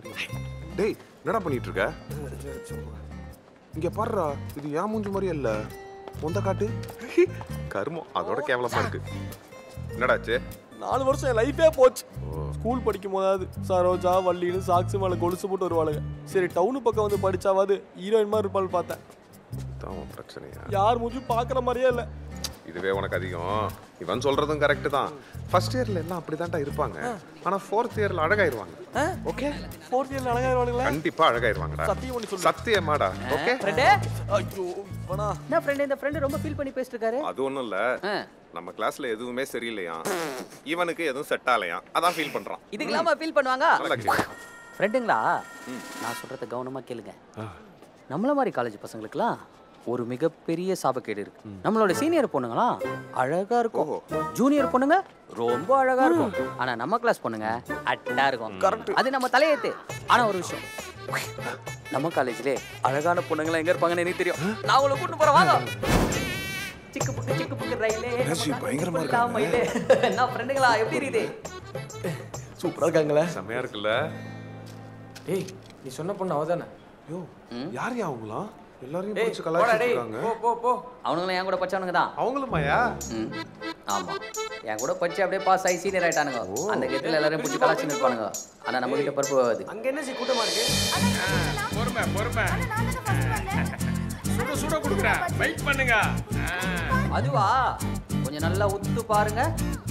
டேய் என்னடா பண்ணிட்டு இருக்க இங்க பாருடா இது ஏன் மூஞ்சி மாதிரியே இல்ல முந்த காட்டு கருமம் அதோட கேவலமா இருக்கு என்னடாச்சு நாலு வருஷம் என் லைஃபே போச்சு ஸ்கூல் படிக்கும் போதாவது சரோஜா வள்ளின்னு சாக்ஸு மேலே கொலுசு போட்டு வருவாளுங்க சரி டவுனு பக்கம் வந்து படிச்சாவது ஹீரோயின் மாதிரி இருப்பாள் பார்த்தேன் தான் உன் பிரச்சனையா யார் மூஞ்சும் பார்க்குற மாதிரியே இல்லை இதுவே உனக்கு அதிகம் இவன் சொல்றதும் கரெக்ட் தான் ஃபர்ஸ்ட் இயர்ல எல்லாம் அப்படிதான்டா இருப்பாங்க ஆனா ஃபோர்த் இயர்ல அழகாயிருவாங்க ஓகே ஃபோர்த் இயர்ல அழகாயிருவாளுங்களா கண்டிப்பா அழகாயிருவாங்கடா சத்தியம் பண்ணி சொல்லு. சத்தியமாடா ஓகே ஃப்ரெண்டு ஐயோ இவனா என்ன ஃப்ரெண்டு இந்த ஃப்ரெண்டு ரொம்ப ஃபீல் பண்ணி பேசிட்டு இருக்காரு அது ஒண்ணும் இல்ல ஆ. நம்ம கிளாஸ்ல எதுவுமே சரியில்லையா இவனுக்கு எதுவும் செட் ஆகலையா அதான் ஃபீல் பண்றான் இதுக்கு இல்லாம ஃபீல் பண்ணுவாங்க நல்லா கேளு. ஃப்ரெண்டுங்களா நான் சொல்றத கவனமா கேளுங்க நம்மள மாதிரி காலேஜ் பசங்களுக்குலாம் ஒரு மிகப்பெரிய சாபக்கேடு இருக்கு நம்மளோட சீனியர் பொண்ணுங்களா அழகா இருக்கும் ஜூனியர் பொண்ணுங்க ரொம்ப அழகா இருக்கும் ஆனா நம்ம கிளாஸ் பொண்ணுங்க அட்டா இருக்கும் கரெக்ட் அது நம்ம தலையெழுத்து ஆனா ஒரு விஷயம் நம்ம காலேஜ்ல அழகான பொண்ணுங்களா எங்க இருப்பாங்கன்னு எனக்கு தெரியும் நான் உங்களை கூட்டு போறேன் வாங்க சிக்கு புக்கு சிக்கு புக்கு ரயிலே பயங்கரமா இருக்காங்க என்ன ஃப்ரெண்டுங்களா எப்படி இருக்குது சூப்பரா இருக்காங்களே செம்மையா இருக்குல்ல ஏய் நீ சொன்ன பொண்ணு அவதானே யோ யார் யா அவங்களாம் எல்லாரையும் ஏய் பிடிச்சு போடா கலாய்ச்சிட்டு டேய் இருக்காங்க போ போ போ அவனுங்களும் என் கூட படிச்சவனுங்க தான் அவங்களுமாயா ம் ஆமா என் கூட படிச்சு அப்படியே பாஸ் ஆகி சீனியர் ஆயிட்டானுங்க அந்த கெத்துல எல்லாரும் பிடிச்சி கலாச்சி இருப்பானுங்க ஆனா நம்ம கிட்ட பருப்பு ஆகாது அங்க என்ன சி கூட்டமா இருக்கு பொறுமை பொறுமை சுட சுட கொடுக்குறேன் வெயிட் பண்ணுங்க அதுவா கொஞ்சம் நல்லா உத்து பாருங்க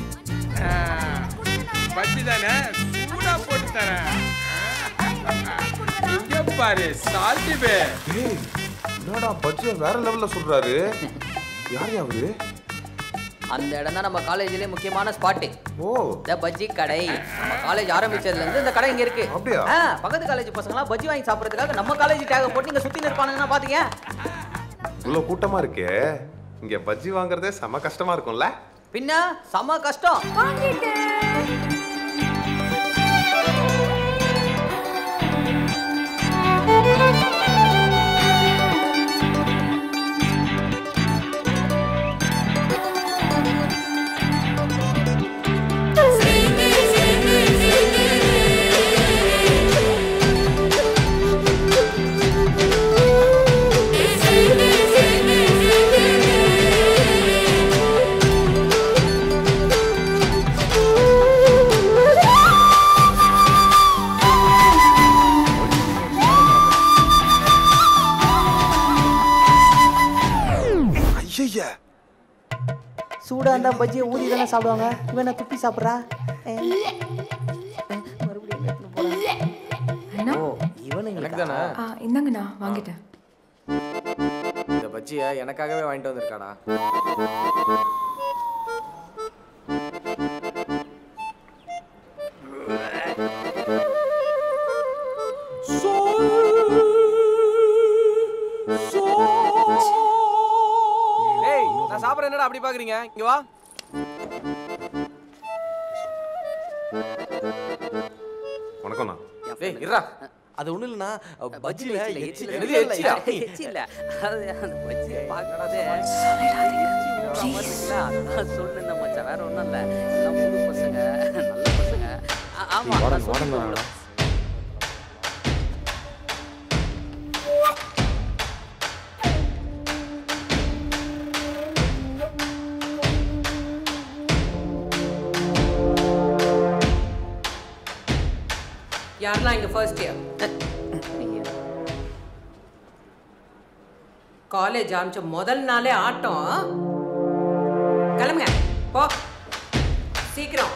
பஜ்ஜி தானே சூடா போட்டு தரேன் இங்க பாரு சால்ட்டி பே டேய் என்னடா பட்ஜெட் வேற லெவல்ல சொல்றாரு யார் யா அவரு அந்த இடம் தான் நம்ம காலேஜ்லயே முக்கியமான ஸ்பாட்டு ஓ இந்த பஜ்ஜி கடை நம்ம காலேஜ் ஆரம்பிச்சதுல இருந்து இந்த கடை இங்க இருக்கு அப்படியா? ஆ, பக்கத்து காலேஜ் பசங்களாம் பஜ்ஜி வாங்கி சாப்பிடுறதுக்காக நம்ம காலேஜ் டேக போட்டு இங்க சுத்தி நிற்பானுங்கன்னா பாத்தீங்க இவ்வளவு கூட்டமா இருக்கே இங்க பஜ்ஜி வாங்குறதே செம கஷ்டமா இருக்கும்ல பின்ன செம கஷ்டம் ஐயய்ய சூடா இருந்தா பஜ்ஜியை ஊதி தானே சாப்பிடுவாங்க இவன் என்ன துப்பி சாப்பிட்றா மறுபடியும் எங்க எடுத்துன்னு போறா? அண்ணா ஓ இவனுங்களுக்கு எனக்கு தானே ஆ இந்தாங்கண்ணா வாங்கிட்டேன் இந்த பஜ்ஜியை எனக்காகவே வாங்கிட்டு வந்திருக்காடா ஏய் நான் சாப்பிட்றேன் என்னடா அப்படி பாக்குறீங்க இங்க வா வணக்கம்ண்ணா ஏய் இருடா அது ஒண்ணும் இல்லைண்ணா பஜ்ஜில பஜ்ஜில எச்சில் எச்சில் எது எச்சிலா? எச்சி இல்ல அது அந்த பஜ்ஜியை பார்க்கறதே சொல்லுங்க மச்சான் வேற ஒண்ணும் இல்ல எல்லாம் புது பசங்க நல்ல பசங்க ஆ- ஆமா நான் சொல்லிட்டு உங்களை- யாரெல்லாம் இங்க ஃபர்ஸ்ட் இயர் ஐயா. காலேஜ் ஆரம்பிச்ச முதல் நாளே ஆட்டம் கிளம்புங்க போ சீக்கிரம்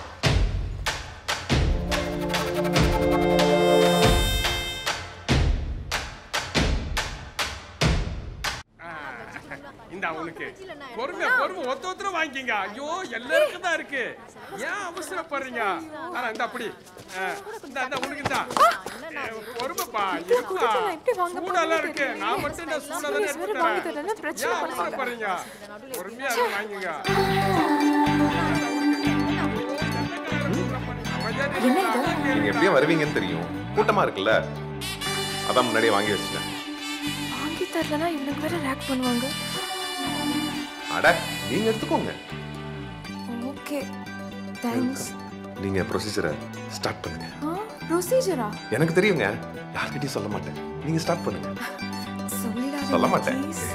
இந்த உனக்கு பொறுமை பொறுமை ஒத்த ஒத்தர வாங்கிக்கிங்க ஐயோ எல்லாருக்கும் தான் இருக்கு ஏன் அவசரப்படுறீங்க ஆனா இந்த அப்படி ஆ, இந்த இந்த உனக்கு தான் பொறுமைப்பா இருக்குப்பா சூடெல்லாம் இருக்கு நான் மட்டும் இந்த சூடா தானே எடுத்து தரேன் ஏன் அவசரப்படுறீங்க பொறுமையா அதை வாங்கிங்க நீங்க எப்படியும் வருவீங்கன்னு தெரியும் கூட்டமா இருக்குல்ல அதான் முன்னாடியே வாங்கி வச்சிட்டேன் வாங்கி தரலனா இவனுக்கு வேற ரேக் பண்ணுவாங்க அட நீங்க எடுத்துக்கோங்க ஓகே தேங்க்ஸ் நீங்க ப்ரொசீஜரை ஸ்டார்ட் பண்ணுங்க ஆ ப்ரொசீஜரா எனக்கு தெரியுங்க யார்கிட்டயும் சொல்ல மாட்டேன் நீங்க ஸ்டார்ட் பண்ணுங்க சொல்லிடாதீங்க சொல்ல மாட்டேன். please.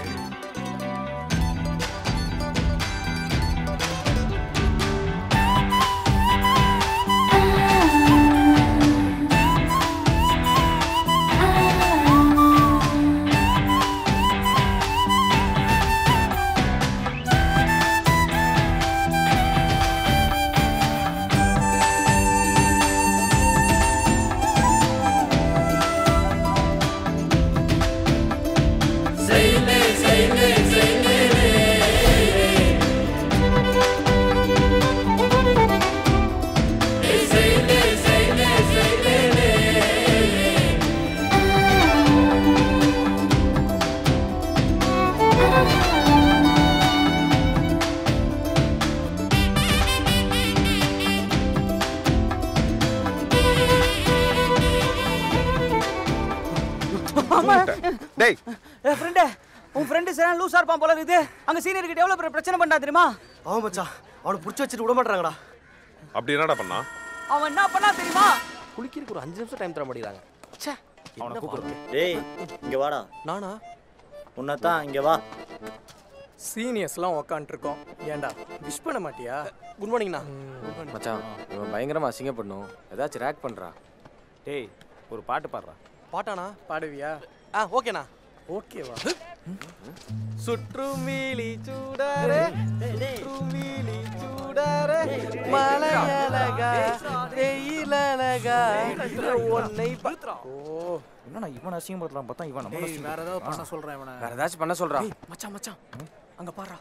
டேய் ஃப்ரெண்டு உன் ஃப்ரெண்டு சரியான லூஸா இருப்பான் போல இருக்குது அங்க சீனியர் கிட்ட எவ்வளவு பெரிய பிரச்சனை பண்ணா தெரியுமா ஆமா மச்சான் அவனை புடிச்சு வச்சுட்டு விட மாட்டாங்கடா அப்படி என்னடா பண்ணா அவன் என்ன பண்ணா தெரியுமா குளிக்கிறதுக்கு ஒரு அஞ்சு நிமிஷம் டைம் தர மாட்டேங்கிறாங்க ச்சே அவனை கூப்பிடுறது டேய் இங்க வாடா நானா உன்னதான் இங்க வா சீனியர்ஸ்லாம் உக்காந்துருக்கோம் ஏன்டா விஷ் பண்ண மாட்டியா குட் மார்னிங்ண்ணா மச்சான் இவன் பயங்கரமா அசிங்கப்படணும் ஏதாச்சும் ரேக் பண்றா டேய் ஒரு பாட்டு பாடுறா பாட்டானா பாடுவியா ஆ ஓகேண்ணா ஓகேவா சுற்றுமீலி சூடாரே சுற்றுமீலி சூடாரே மலையழகா வெயிலழகா உன்னை பா- ஓ என்னடா இவன் அசிங்கப்படுத்தலாம் பார்த்தா இவன் நம்ம வேற ஏதாவது பண்ண சொல்றேன் இவனை வேற ஏதாச்சும் பண்ண சொல்றா மச்சான் மச்சான் அங்க பாருடா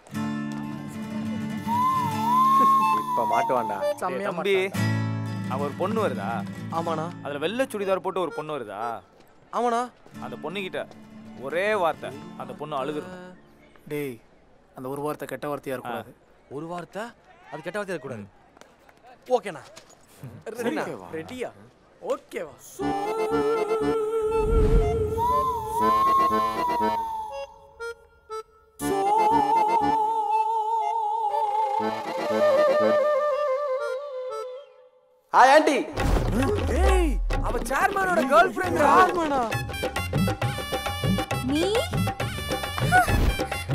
இப்ப மாட்டுவான்டா செம்மையா தம்பி அங்க ஒரு பொண்ணு வருதா ஆமாண்ணா அதுல வெள்ளை சுடிதார் போட்டு ஒரு பொண்ணு வருதா ஆமாண்ணா அந்த பொண்ணுகிட்ட ஒரே வார்த்தை அந்த பொண்ணு அழுகுறது டேய் அந்த ஒரு வார்த்தை கெட்ட வார்த்தையா இருக்கக்கூடாது ஒரு வார்த்தை அது கெட்ட வார்த்தை இருக்கக்கூடாது ஓகேண்ணா ரெடிண்ணா ரெடியா ஓகேவா ஹாய் ஆண்டி ஏய் அவ சேர்மனோட கேர்ள் ஃப்ரெண்ட் சேர்மனா நீ